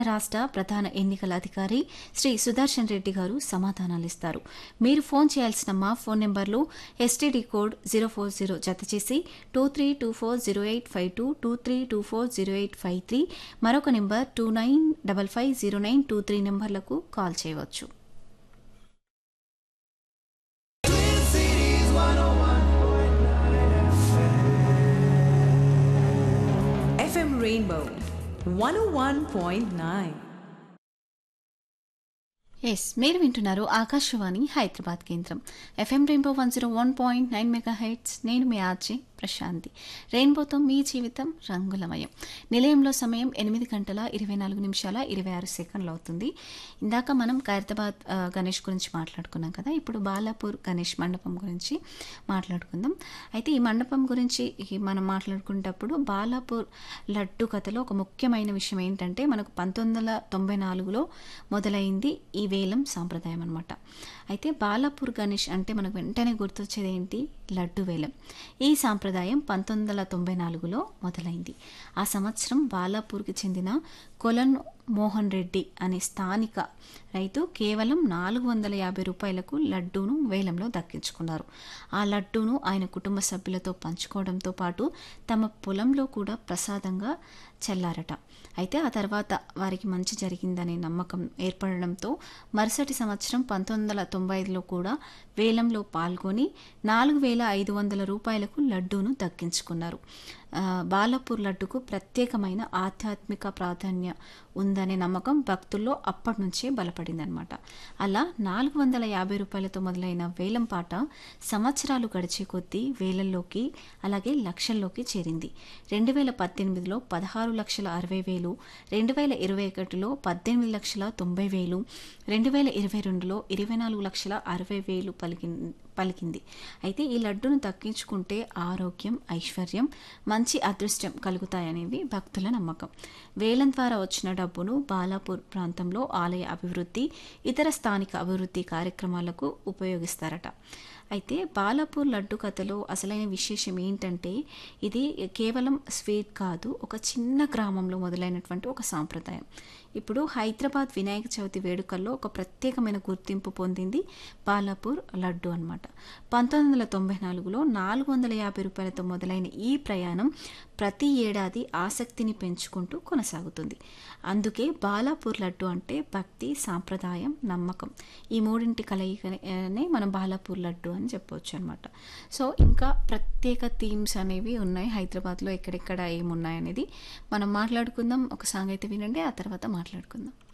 రాష్ట్ర ప్రధాన ఎన్నికల అధికారి శ్రీ సుదర్శన్ రెడ్డి గారు సమాధానాలిస్తారు మీరు ఫోన్ చేయాల్సిన మా ఫోన్ నెంబర్లు STD code zero four zero జత చేసి two three two four zero eight five two two three two four zero eight five three మరొక number two nine double five zero nine two three నెంబర్లకు call చేయవచ్చు FM Rainbow 101.9. Yes మీరు వింటున్నారు ఆకాశవాణి హైదరాబాద్ కేంద్రం FM Rainbow one zero one point nine mega hits నేను మీ RJ Prashanti రెయిన్బోతో మీ జీవితం రంగులమయం నిలయంలో సమయం ఎనిమిది గంటల ఇరవై నాలుగు నిమిషాల ఇరవై ఆరు సెకండ్లు అవుతుంది ఇందాక మనం ఖైరతాబాద్ ఆ, గణేష్ గురించి మాట్లాడుకున్నాం కదా ఇప్పుడు బాలాపూర్ గణేష్ మండపం గురించి మాట్లాడుకుందాం అయితే ఈ మండపం గురించి ఈ మనం మాట్లాడుకునేటప్పుడు బాలాపూర్ లడ్డు కథలో ఒక ముఖ్యమైన విషయం ఏంటంటే మనకు పంతొమ్మిది వందల తొంభై నాలుగులో మొదలైంది ఈ వేలం సాంప్రదాయం అనమాట అయితే బాలాపూర్ గణేష్ అంటే మనకు వెంటనే గుర్తొచ్చేది ఏంటి లడ్డు వేలం ఈ సాంప్రదాయం పంతొమ్మిది వందల తొంభై నాలుగులో మొదలైంది ఆ సంవత్సరం బాలాపూర్కి చెందిన కొలన్ మోహన్ రెడ్డి అనే స్థానిక రైతు కేవలం నాలుగు వందల యాభై రూపాయలకు లడ్డూను వేలంలో దక్కించుకున్నారు ఆ లడ్డూను ఆయన కుటుంబ సభ్యులతో పంచుకోవడంతో పాటు తమ పొలంలో కూడా ప్రసాదంగా చల్లారట అయితే ఆ తర్వాత వారికి మంచి జరిగిందనే నమ్మకం ఏర్పడడంతో మరుసటి సంవత్సరం పంతొమ్మిది వందల తొంభై ఐదులో కూడా వేలంలో పాల్గొని నాలుగు వేల ఐదు వందల రూపాయలకు లడ్డూను దక్కించుకున్నారు ఆ, బాలాపూర్ లడ్డుకు ప్రత్యేకమైన ఆధ్యాత్మిక ప్రాధాన్య ఉందనే నమ్మకం భక్తుల్లో అప్పటి నుంచే బలపడిందనమాట అలా నాలుగు వందల యాభై రూపాయలతో మొదలైన వేలం పాట సంవత్సరాలు గడిచే కొద్దీ వేలల్లోకి అలాగే లక్షల్లోకి చేరింది రెండు వేల పద్దెనిమిదిలో పదహారు లక్షల అరవై వేలు రెండు వేల ఇరవై ఒకటిలో పద్దెనిమిది లక్షల తొంభై వేలు రెండు వేల ఇరవై రెండులో ఇరవై నాలుగు లక్షల అరవై వేలు పలికి పలికింది అయితే ఈ లడ్డును దక్కించుకుంటే ఆరోగ్యం ఐశ్వర్యం మంచి అదృష్టం కలుగుతాయనేది భక్తుల నమ్మకం వేలం ద్వారా వచ్చిన డబ్బును బాలాపూర్ ప్రాంతంలో ఆలయ అభివృద్ధి ఇతర స్థానిక అభివృద్ధి కార్యక్రమాలకు ఉపయోగిస్తారట అయితే బాలాపూర్ లడ్డు కథలో అసలైన విశేషం ఏంటంటే ఇది కేవలం స్వీట్ కాదు ఒక చిన్న గ్రామంలో మొదలైనటువంటి ఒక సాంప్రదాయం ఇప్పుడు హైదరాబాద్ వినాయక చవితి వేడుకల్లో ఒక ప్రత్యేకమైన గుర్తింపు పొందింది బాలాపూర్ లడ్డు అనమాట పంతొమ్మిది వందల తొంభై నాలుగులో నాలుగు వందల యాభై రూపాయలతో మొదలైన ఈ ప్రయాణం ప్రతి ఏడాది ఆసక్తిని పెంచుకుంటూ కొనసాగుతుంది అందుకే బాలాపూర్ లడ్డు అంటే భక్తి సాంప్రదాయం నమ్మకం ఈ మూడింటి కలయికనే మనం బాలాపూర్ లడ్డు అని చెప్పవచ్చు అనమాట సో ఇంకా ప్రత్యేక థీమ్స్ అనేవి ఉన్నాయి హైదరాబాద్లో ఎక్కడెక్కడ ఏమున్నాయి అనేది మనం మాట్లాడుకుందాం ఒక సాంగ్ అయితే వినండి ఆ తర్వాత మాట్లాడుకుందాం